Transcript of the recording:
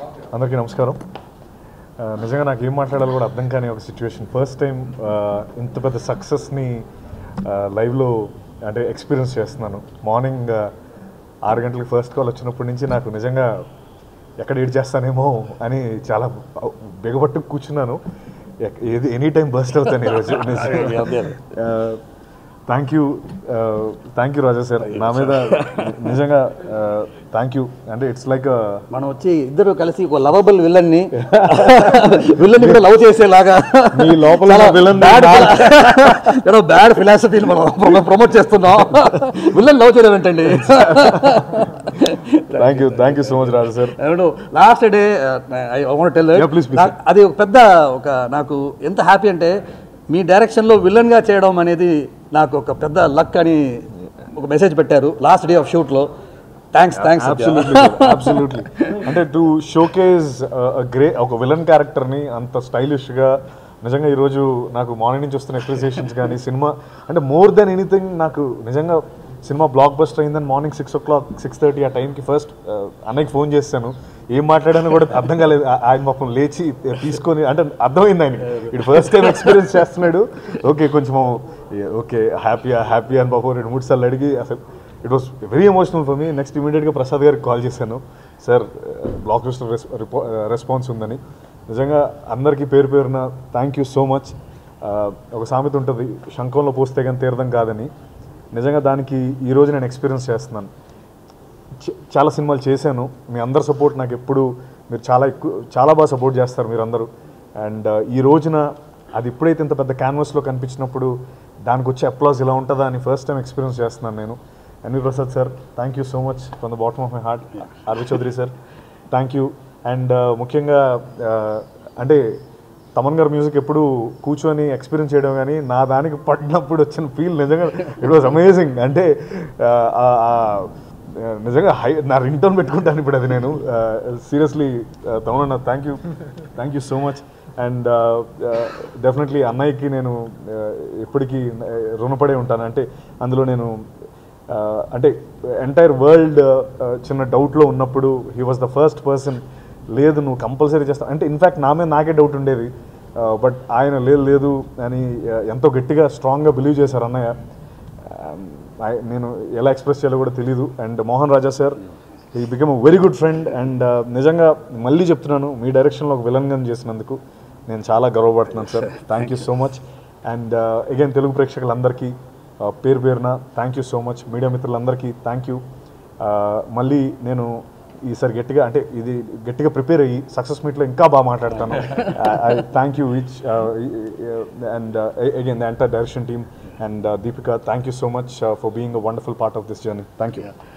అందరికీ నమస్కారం ఆ, నిజంగా నాకు ఏం మాట్లాడాలో కూడా అర్థం కాని ఒక సిచ్యువేషన్ ఫస్ట్ టైం ఇంత పెద్ద సక్సెస్ని లైవ్లో అంటే ఎక్స్పీరియన్స్ చేస్తున్నాను మార్నింగ్ ఆరు గంటలకి ఫస్ట్ కాల్ వచ్చినప్పటి నుంచి నాకు నిజంగా ఎక్కడ ఏడ్ చేస్తానేమో అని చాలా బిగబట్టు కూర్చున్నాను ఎక్- ఏది ఎనీ టైం బస్ట్ అవుతాను ఈరోజు thank you thank you Raja sir నా మీద నిజంగా థ్యాంక్ యూ అంటే ఇట్స్ లైక్ మనం వచ్చి ఇద్దరు కలిసి ఒక లవబుల్ విలన్ ని విలన్ కూడా లవ్ చేసేలాగా మీ లోపల చాలా villain ని bad bad- ఏదో బ్యాడ్ ఫిలాసఫీని మనం ప్రమోట్ చేస్తున్నాం విలన్ లవ్ చేయలేదంటండి thank you thank you so much Raja sir ఏమంటూ last day I want tell Yeah, please, please. అది ఒక పెద్ద ఒక నాకు ఎంత హ్యాపీ అంటే మీ డైరెక్షన్లో విలన్గా చేయడం అనేది నాకు ఒక పెద్ద లక్ అని ఒక మెసేజ్ పెట్టారు లాస్ట్ డే ఆఫ్ షూట్లో థ్యాంక్స్ థ్యాంక్స్ అబ్సల్యూట్లీ అబ్సల్యూట్లీ అంటే టు షోకేజ్ గ్రే ఒక విలన్ క్యారెక్టర్ని అంత స్టైలిష్గా నిజంగా ఈరోజు నాకు మార్నింగ్ నుంచి వస్తున్న అప్రిసియేషన్స్ కానీ సినిమా అంటే మోర్ దెన్ ఎనీథింగ్ నాకు నిజంగా సినిమా బ్లాక్ బస్టర్ అయిందని morning six o'clock six thirty ఆ టైంకి ఫస్ట్ అన్నయ్యకి ఫోన్ చేశాను ఏం మాట్లాడానో కూడా అర్థం కాలేదు ఆ- ఆయన పాపం లేచి తీసుకొని అంటే అర్థమైంది ఆయన ఇటు ఫస్ట్ టైం ఎక్స్పీరియన్స్ చేస్తున్నాడు ఓకే కొంచెం ఓకే హ్యాపీ హ్యాపీ అని పాపం రెండు మూడు సార్లు అడిగి అసలు it was very emotional for me next ఇమీడియట్గా ప్రసాద్ గారికి కాల్ చేశాను సార్ బ్లాక్ లిస్టర్ రెస్పాన్స్ ఉందని నిజంగా అందరికీ పేరు పేరున థ్యాంక్ యూ సో మచ్ ఒక సామెత ఉంటుంది శంఖంలో పోస్తే కానీ తీర్థం కాదని నిజంగా దానికి ఈరోజు నేను ఎక్స్పీరియన్స్ చేస్తున్నాను చ- చాలా సినిమాలు చేశాను మీ అందరి సపోర్ట్ నాకు ఎప్పుడు మీరు చాలా ఎక్కువ చాలా బాగా సపోర్ట్ చేస్తారు మీరు అందరూ అండ్ ఈ రోజున అది ఎప్పుడైతే ఇంత పెద్ద క్యాన్వాస్లో కనిపించినప్పుడు దానికి వచ్చే అప్లాజ్ ఇలా ఉంటుందా అని ఫస్ట్ టైం ఎక్స్పీరియన్స్ చేస్తున్నాను నేను N V Prasad sir thank you so much from the bottom of my heart R V Chaudhary sir thank you and ముఖ్యంగా uh, అంటే తమన్ గారి మ్యూజిక్ ఎప్పుడు కూర్చొని ఎక్స్పీరియన్స్ చేయడం కానీ నా దానికి పడినప్పుడు వచ్చిన ఫీల్ నిజంగా ఇట్ వాజ్ అమేజింగ్ అంటే ఆ, ఆ, ఆ, నిజంగా హై నా రింగ్ టోన్ పెట్టుకుంటాను ఇప్పుడు అది నేను seriously Thaman thank you thank you so much and definitely అన్నయ్యకి నేను uh, ఎప్పటికీ uh, రుణపడే ఉంటాను అంటే అందులో నేను uh, అంటే ఎంటైర్ వరల్డ్ చిన్న డౌట్లో ఉన్నప్పుడు he was the first person లేదు నువ్వు కంపల్సరీ చేస్తావు అంటే ఇన్ఫ్యాక్ట్ నా మీద నాకే డౌట్ ఉండేది బట్ ఆయన లేదు లేదు అని uh, ఎంతో గట్టిగా స్ట్రాంగ్గా బిలీవ్ చేశారు అన్నయ్య Um, I- నేను ఎలా ఎక్స్ప్రెస్ చేయాలో కూడా తెలియదు and Mohan Raja sir he become a very good friend and నిజంగా మళ్ళీ చెప్తున్నాను మీ డైరెక్షన్లో ఒక విలన్గా చేసినందుకు నేను చాలా గర్వపడుతున్నాను sir thank you so much and again Telugu ప్రేక్షకులందరికీ uh, పేరు పేరున thank you so much media మిత్రులందరికీ థ్యాంక్ యూ మళ్ళీ నేను ఈసారి గట్టిగా అంటే ఇది గట్టిగా ప్రిపేర్ అయ్యి సక్సెస్ మీట్లో ఇంకా బాగా మాట్లాడతాను I thank you which and again the entire direction team and Deepika thank you so much for being a wonderful part of this journey thank you